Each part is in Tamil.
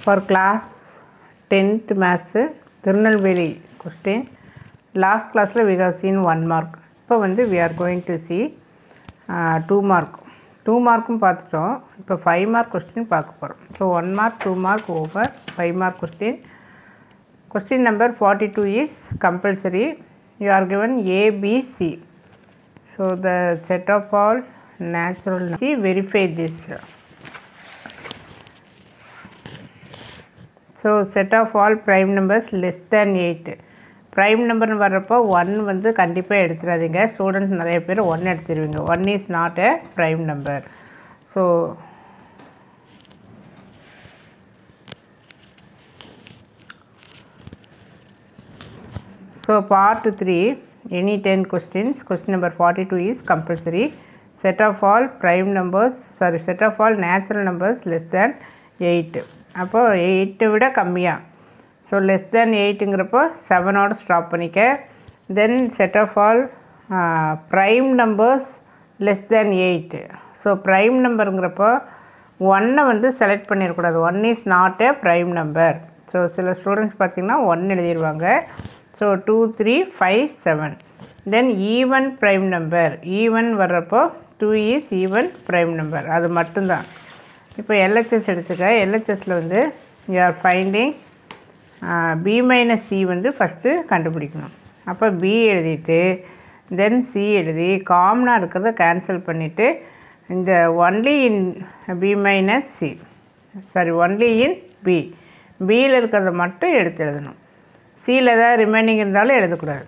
for class 10th maths Tirunelveli question last classல we have seen one mark இப்போ வந்து we are going to see uh, two mark two மார்க்கும் பார்த்துட்டோம் இப்போ ஃபைவ் மார்க் கொஸ்டின் பார்க்க போகிறோம் so one mark two mark over five mark question question number forty two is compulsory you are given A, B, C. So the set of all natural see verify this. So set of all prime numbers less than eight prime நம்பர்னு வர்றப்போ ஒன் வந்து கண்டிப்பாக எடுத்துடாதீங்க ஸ்டூடெண்ட்ஸ் நிறைய பேர் ஒன் எடுத்துருவீங்க one is not a prime number so So part 3, any 10 questions, question number 42 is compulsory. Set of all prime numbers, sorry, set of all natural numbers less than 8. அப்போ 8 விட கம்மியாக ஸோ லெஸ் தேன் எயிட்டுங்கிறப்போ செவனோட ஸ்டாப் பண்ணிக்க then set of all prime numbers less than eight so prime நம்பருங்கிறப்போ ஒன்னை வந்து செலக்ட் பண்ணிடக்கூடாது one is not a prime number so சில ஸ்டூடெண்ட்ஸ் பார்த்திங்கன்னா ஒன் எழுதிடுவாங்க so two three five seven then even prime number even வர்றப்போ two is even prime number அது மட்டும்தான் இப்போ எல்ஹெச்எஸ் எடுத்துக்க எல்ஹெச்எஸில் வந்து you are finding B minus C வந்து ஃபஸ்ட்டு கண்டுபிடிக்கணும் அப்போ பி எழுதிட்டு தென் சி எழுதி காமனாக இருக்கிறத கேன்சல் பண்ணிவிட்டு இந்த only in B minus C sorry only in B பியில் இருக்கிறத மட்டும் எடுத்து எழுதணும் சியில் ஏதாவது ரிமைனிங் இருந்தாலும் எழுதக்கூடாது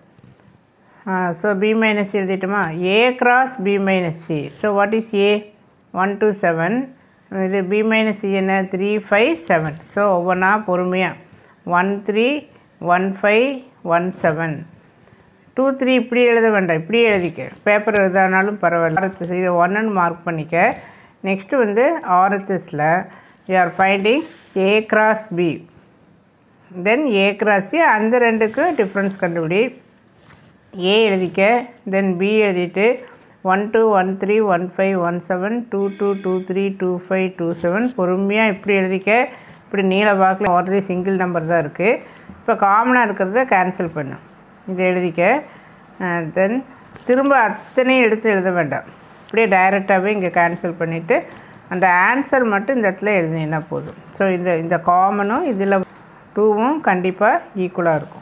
ஸோ பி மைனஸ் எழுதிட்டோமா A cross B minus C so what is A one two seven இது பி மைனஸ் சி என்ன த்ரீ ஃபைவ் செவன் ஸோ ஒவ்வொன்றா பொறுமையாக one three one five one seven two three இப்படி எழுத வேண்டாம் இப்படி எழுதிக்க பேப்பர் எழுதானாலும் பரவாயில்ல ஆர்எச்எஸ் இதை ஒன்றுன்னு மார்க் பண்ணிக்க நெக்ஸ்ட்டு வந்து ஆர்எச்எஸில் you are finding A cross B then A கிராஸி அந்த ரெண்டுக்கு டிஃப்ரென்ஸ் கண்டுபிடி ஏ எழுதிக்க தென் பி எழுதிட்டு one two one three one five one seven two two two three two five two seven பொறுமையாக இப்படி எழுதிக்க இப்படி நீல வாக்கில் ஆல்ரெடி சிங்கிள் நம்பர் தான் இருக்குது இப்போ காமனாக இருக்கிறத கேன்சல் பண்ணு இதை எழுதிக்க தென் திரும்ப அத்தனையும் எடுத்து எழுத வேண்டாம் இப்படியே டைரெக்டாகவே இங்கே கேன்சல் பண்ணிவிட்டு அந்த ஆன்சர் மட்டும் இந்த இடத்துல எழுதினீங்கன்னா போதும் ஸோ இந்த இந்த காமனும் இதில் டூவும் கண்டிப்பாக ஈக்குவலாக இருக்கும்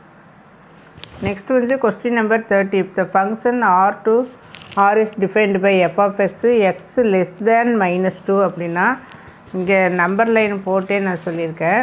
நெக்ஸ்ட் வந்து question number thirty if the function R to R is defined by F of x x less than minus two அப்படின்னா இங்கே நம்பர் லைன் போட்டே நான் சொல்லியிருக்கேன்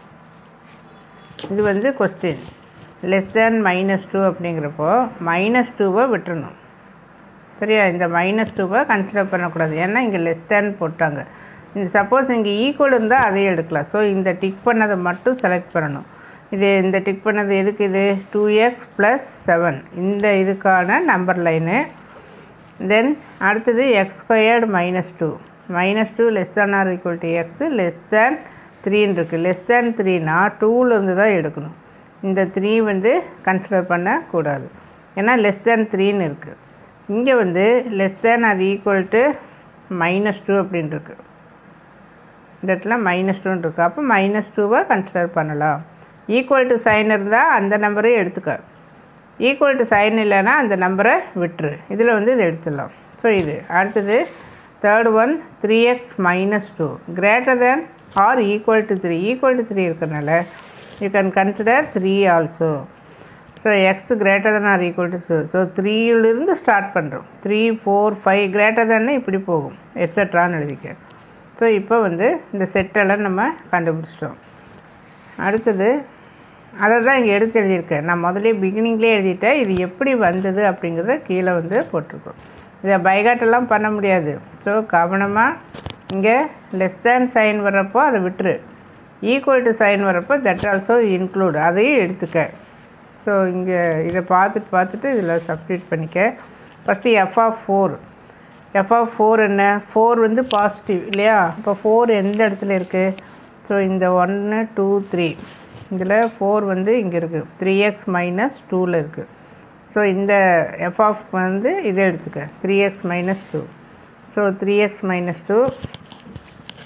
இது வந்து question less than minus two அப்படிங்கிறப்போ மைனஸ் டூவை விட்டுறணும் சரியா இந்த மைனஸ் டூவை கன்சிடர் பண்ணக்கூடாது ஏன்னா இங்கே லெஸ் தேன் போட்டாங்க இந்த சப்போஸ் இங்கே ஈக்குவல் இருந்தால் அதையும் எடுக்கலாம் ஸோ இந்த டிக் பண்ணதை மட்டும் செலக்ட் பண்ணணும் இது இந்த டிக் பண்ணது எதுக்கு இது டூ எக்ஸ் ப்ளஸ் செவன் இந்த இதுக்கான நம்பர் லைனு தென் அடுத்தது x squared minus two minus two less than or equal to x less than த்ரீன்னு இருக்குது லெஸ் தேன் த்ரீனா டூலேருந்து தான் எடுக்கணும் இந்த த்ரீ வந்து கன்சிடர் பண்ணக்கூடாது ஏன்னா லெஸ் தேன் த்ரீன்னு இருக்குது இங்கே வந்து லெஸ் தேன் அது ஈக்குவல் டு மைனஸ் டூ அப்படின்னு இருக்குது இந்த இடத்துல மைனஸ் டூன்னு இருக்குது அப்போ மைனஸ் டூவை கன்சிடர் பண்ணலாம் ஈக்குவல் டு சைன் இருந்தால் அந்த நம்பரையும் எடுத்துக்க ஈக்குவல் டு சைன் இல்லைன்னா அந்த நம்பரை விட்டுரு இதில் வந்து இது எடுத்துடலாம் ஸோ இது அடுத்தது third one three x minus two greater than or equal to three equal to three இருக்கிறனால you can consider three also so x greater than or equal to so த்ரீயிலிருந்து ஸ்டார்ட் பண்ணுறோம் த்ரீ ஃபோர் ஃபைவ் கிரேட்டர் தென்னு இப்படி போகும் எட்ஸட்ரான்னு எழுதிக்க ஸோ இப்போ வந்து இந்த செட்டெல்லாம் நம்ம கண்டுபிடிச்சிட்டோம் அடுத்தது அதை தான் இங்கே எடுத்து எழுதியிருக்கேன் நான் முதலே பிகினிங்லேயே எழுதிட்டேன் இது எப்படி வந்தது அப்படிங்கிறத கீழே வந்து போட்டிருக்கோம் இதை பைகாட்டெல்லாம் பண்ண முடியாது ஸோ கவனமாக இங்கே லெஸ் தேன் சைன் வர்றப்போ அதை விட்டுரு ஈக்குவல் டு சைன் வரப்போ தட் ஆல்சோ இன்க்ளூட் அதையும் எடுத்துக்க ஸோ இங்கே இதை பார்த்துட்டு பார்த்துட்டு இதில் சப்ஸ்டியூட் பண்ணிக்க first f of four f of four என்ன ஃபோர் வந்து பாசிட்டிவ் இல்லையா இப்போ ஃபோர் எந்த இடத்துல இருக்குது ஸோ இந்த ஒன்று டூ த்ரீ இதில் ஃபோர் வந்து இங்கே இருக்குது த்ரீ எக்ஸ் மைனஸ் டூவில் இருக்குது ஸோ இந்த எஃப் ஆஃப் வந்து இதை எடுத்துக்க three x minus two so three x minus two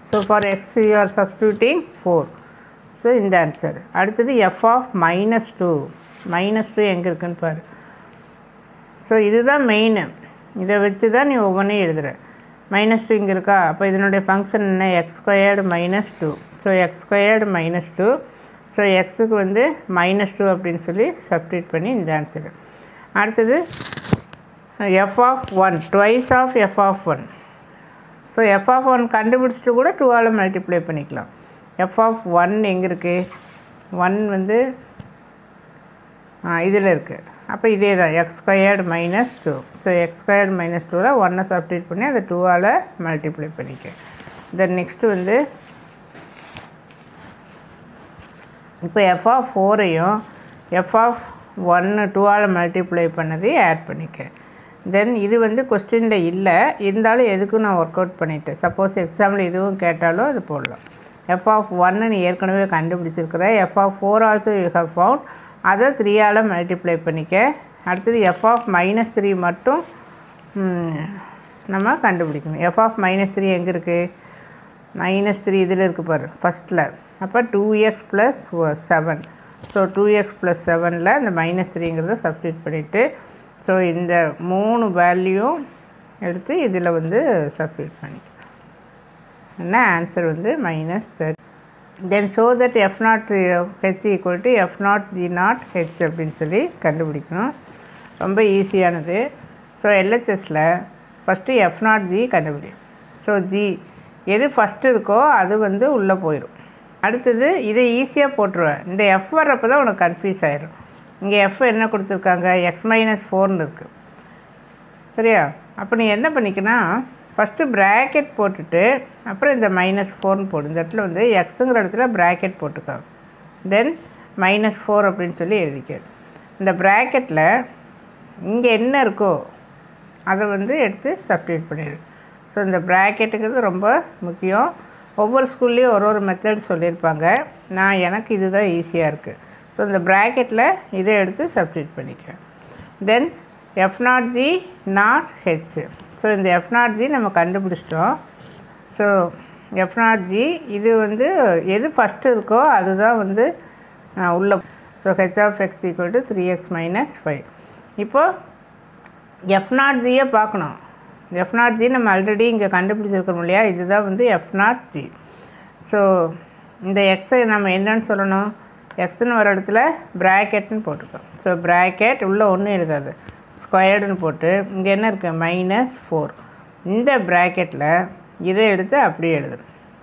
so for x you are substituting four so இந்த ஆன்சர் அடுத்தது f of minus two minus two எங்கே இருக்குன்னு பாரு ஸோ இதுதான் மெயின் இதை வச்சு தான் நீ ஒவ்வொன்றையும் எழுதுகிற மைனஸ் டூ இங்கே இருக்கா அப்போ இதனுடைய ஃபங்க்ஷன் என்ன x squared minus two so x squared minus two so எக்ஸுக்கு வந்து மைனஸ் டூ அப்படின்னு சொல்லி சப்ஸ்டியூட் பண்ணி இந்த ஆன்சர் அடுத்தது f of one twice of f of one so f of one கண்டுபிடிச்சிட்டு கூட டூவால் மல்டிப்ளை பண்ணிக்கலாம் எஃப் ஆஃப் ஒன் எங்கே இருக்குது ஒன் வந்து இதில் இருக்குது அப்போ இதே தான் x squared minus two so x squared minus டூவில் ஒன்னை சப்ஸ்டியூட் பண்ணி அதை டூவால் மல்டிப்ளை பண்ணிக்க தென் நெக்ஸ்ட்டு வந்து இப்போ எஃப் ஆஃப் ஃபோரையும் எஃப் ஆஃப் ஒன்று டூவால் மல்டிப்ளை பண்ணதையும் ஆட் பண்ணிக்க தென் இது வந்து கொஸ்டினில் இல்லை இருந்தாலும் எதுக்கும் நான் ஒர்க் அவுட் பண்ணிட்டேன் சப்போஸ் எக்ஸாம்பிள் இதுவும் கேட்டாலும் அது போடலாம் எஃப் ஆஃப் ஒன்னு நீ ஏற்கனவே கண்டுபிடிச்சிருக்கிற f of four also you have found அதை த்ரீயால் மல்டிப்ளை பண்ணிக்க அடுத்தது எஃப் ஆஃப் மைனஸ் த்ரீ மட்டும் ம், நம்ம கண்டுபிடிக்கணும் எஃப் ஆஃப் மைனஸ் த்ரீ எங்கே இருக்குது மைனஸ் த்ரீ இதில் இருக்குது பாரு ஃபஸ்ட்டில் அப்போ two x plus seven so two x plus செவனில் இந்த மைனஸ் த்ரீங்கிறத சப்ஸ்டியூட் பண்ணிவிட்டு ஸோ இந்த மூணு வேல்யூயும் எடுத்து இதில் வந்து சப்ஸ்டியூட் பண்ணிக்கலாம் என்ன ஆன்சர் வந்து minus third then show that f not h equal to f not g not h அப்படின்னு சொல்லி கண்டுபிடிக்கணும் ரொம்ப ஈஸியானது ஸோ எல்ஹெச்எஸில் ஃபஸ்ட்டு எஃப் நாட் ஜி கண்டுபிடி ஸோ ஜி எது ஃபஸ்ட்டு இருக்கோ அது வந்து உள்ளே போயிடும் அடுத்தது இதை ஈஸியாக போட்டுருவேன் இந்த எஃப் வர்றப்போ தான் உனக்கு கன்ஃபியூஸ் ஆயிரும் இங்கே எஃப் என்ன கொடுத்துருக்காங்க எக்ஸ் மைனஸ் ஃபோர்னு இருக்குது சரியா அப்போ நீ என்ன பண்ணிக்கன்னா ஃபஸ்ட்டு ப்ராக்கெட் போட்டுட்டு அப்புறம் இந்த மைனஸ் ஃபோர்னு போடு இந்த இடத்துல வந்து எக்ஸுங்கிற இடத்துல ப்ராக்கெட் போட்டுக்கோ தென் மைனஸ் ஃபோர் அப்படின்னு சொல்லி எழுதிக்க இந்த ப்ராக்கெட்டில் இங்கே என்ன இருக்கோ அதை வந்து எடுத்து சப்ஸ்டியூட் பண்ணிடு ஸோ இந்த ப்ராக்கெட்டுங்கிறது ரொம்ப முக்கியம் ஒவ்வொரு ஸ்கூல்லேயும் ஒரு ஒரு மெத்தட் சொல்லியிருப்பாங்க நான் எனக்கு இதுதான் ஈஸியாக இருக்குது ஸோ இந்த ப்ராக்கெட்டில் இதை எடுத்து சப்ஸ்டியூட் பண்ணிக்க then f not g not h so இந்த எஃப் நாட் ஜி நம்ம கண்டுபிடிச்சிட்டோம் ஸோ எஃப் நாட் ஜி இது வந்து எது ஃபஸ்ட்டு இருக்கோ அதுதான் வந்து ஆஹ், உள்ள so h of x equal to three x minus five இப்போது எஃப் நாட் ஜியை பார்க்கணும் எஃப் நாட் ஜி நம்ம ஆல்ரெடி இங்கே கண்டுபிடிச்சிருக்கோம் இல்லையா இதுதான் வந்து எஃப் நாட் ஜி ஸோ இந்த எக்ஸை நம்ம என்னன்னு சொல்லணும் எக்ஸ்னு வர இடத்துல ப்ராக்கெட்னு போட்டுக்கோம் ஸோ ப்ராக்கெட் உள்ளே ஒன்றும் எழுதாது ஸ்கொயர்டுன்னு போட்டு இங்கே என்ன இருக்குது மைனஸ் ஃபோர் இந்த ப்ராக்கெட்டில் இதை எடுத்து அப்படியே எழுதணும்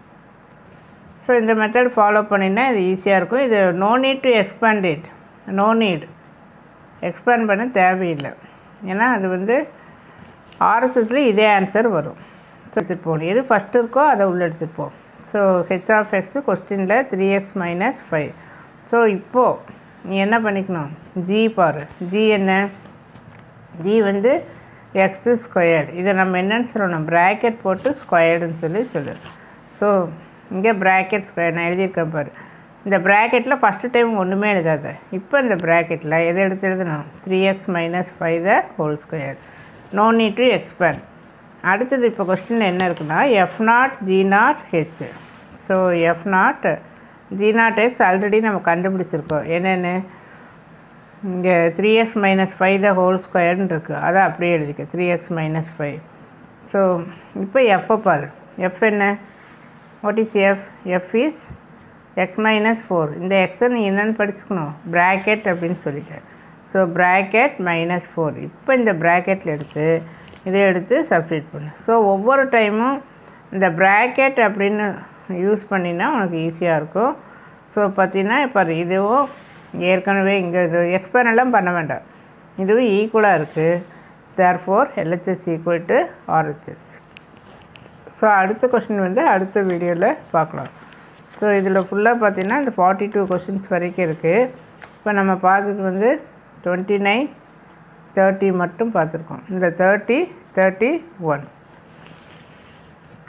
ஸோ இந்த மெத்தட் ஃபாலோ பண்ணினா இது ஈஸியாக இருக்கும் இது no need to expand it no need expand பண்ண தேவையில்லை ஏன்னா அது வந்து ஆர்எஸ்எஸ்ல இதே ஆன்சர் வரும் ஸோ எடுத்துகிட்டு போகணும் எது ஃபஸ்ட்டு இருக்கோ அதை உள்ளே எடுத்துகிட்டு போ ஸோ ஹெச் ஆஃப் எக்ஸ் கொஸ்டினில் three x minus five so இப்போது நீ என்ன பண்ணிக்கணும் ஜி பாரு ஜி என்ன ஜி வந்து எக்ஸு ஸ்கொயர்டு இதை நம்ம என்னன்னு சொல்லணும் ப்ராக்கெட் போட்டு ஸ்கொயர்டுன்னு சொல்லி சொல்லு ஸோ இங்கே ப்ராக்கெட் ஸ்கொயர் நான் எழுதியிருக்கேன் பாரு இந்த ப்ராக்கெட்டில் ஃபஸ்ட்டு டைம் ஒன்றுமே எழுதாத இப்போ இந்த ப்ராக்கெட்டில் எதை எடுத்து எழுதணும் three x minus five the whole square no need to expand அடுத்தது இப்போ கொஸ்டின் என்ன இருக்குன்னா f not g not h so f not g not x already நம்ம கண்டுபிடிச்சிருக்கோம் என்னென்னு இங்கே three x minus five the whole ஸ்கொயர்னு இருக்குது அதை அப்படியே எழுதிக்க three x minus five so இப்போ எஃப்ஐ பாரு எஃப் என்ன what is f f is x minus four இந்த எக்ஸை நீ என்னென்னு படிச்சுக்கணும் ப்ராக்கெட் அப்படின்னு சொல்லிக்க ஸோ ப்ராக்கெட் மைனஸ் ஃபோர் இப்போ இந்த ப்ராக்கெட்டில் எடுத்து இதை எடுத்து சப்ஸ்டியூட் பண்ணு ஸோ ஒவ்வொரு டைமும் இந்த ப்ராக்கெட் அப்படின்னு யூஸ் பண்ணினா உனக்கு ஈஸியாக இருக்கும் ஸோ பார்த்தீங்கன்னா இப்போ இதுவும் ஏற்கனவே இங்கே இது எக்ஸ்பேன் எல்லாம் பண்ண வேண்டாம் இதுவும் ஈக்குவலாக இருக்குது therefore LHS equal to RHS so அடுத்த கொஷின் வந்து அடுத்த வீடியோவில் பார்க்கலாம் ஸோ இதில் ஃபுல்லாக பார்த்தீங்கன்னா இந்த ஃபார்ட்டி டூ கொஷின்ஸ் வரைக்கும் இருக்குது இப்போ நம்ம பார்த்தது வந்து டுவெண்ட்டி நைன் தேர்ட்டி மட்டும் பார்த்துருக்கோம் இந்த தேர்ட்டி தேர்ட்டி ஒன்